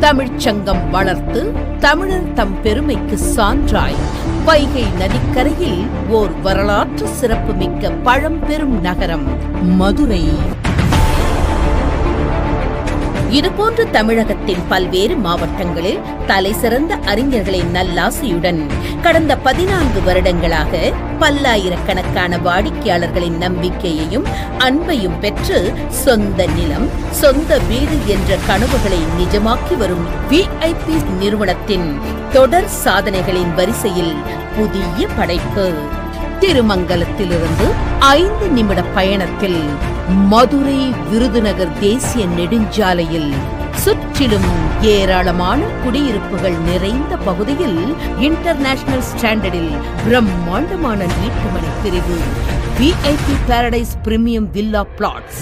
தமிழ்ச் சங்கம் வளர்த்து தமிழர் தம் பெருமைக்கு சான்றாய் வைகை நதிக்கரையில் ஓர் வரலாற்று சிறப்புமிக்க பழம்பெரும் நகரம் மதுரை இதுபோன்று தமிழகத்தின் பல்வேறு மாவட்டங்களில் தலைசிறந்த அறிஞர்களின் நல்லாசியுடன் கடந்த பதினான்கு வருடங்களாக பல்லாயிரக்கணக்கான வாடிக்கையாளர்களின் நம்பிக்கையையும் அன்பையும் பெற்று சொந்த நிலம் சொந்த வீடு என்ற கனவுகளை நிஜமாக்கி வரும் விஐபி நிறுவனத்தின் தொடர் சாதனைகளின் வரிசையில் புதிய படைப்பு திருமங்கலத்திலிருந்து ஐந்து நிமிட பயணத்தில் மதுரை விருதுநகர் தேசிய நெடுஞ்சாலையில் சுற்றிலும் ஏராளமான குடியிருப்புகள் நிறைந்த பகுதியில் இன்டர்நேஷனல் ஸ்டாண்டர்டில் பிரம்மாண்டமான வீட்டுமனை பிரிவு VIP paradise premium villa plots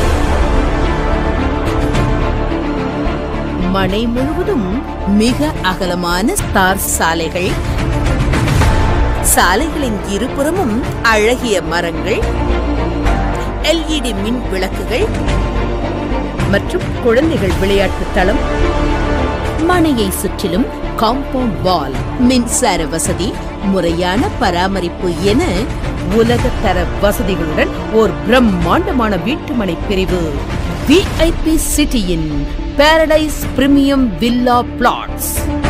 மனை முழுவதும் மிக அகலமான ஸ்டார் சாலைகள் சாலைகளின் இருபுறமும் அழகிய மரங்கள் எல்இடி மின் விளக்குகள் மற்றும் குழந்தைகள் விளையாட்டு தளம் மனையை சுற்றிலும் காம்பவுண்ட் வால் மின்சார வசதி முறையான பராமரிப்பு என உலகத்தர வசதிகளுடன் ஓர் பிரம்மாண்டமான வீட்டுமனை பிரிவு விஐபி சிட்டியின் பாரடைஸ் பிரீமியம் வில்லா பிளாட்ஸ்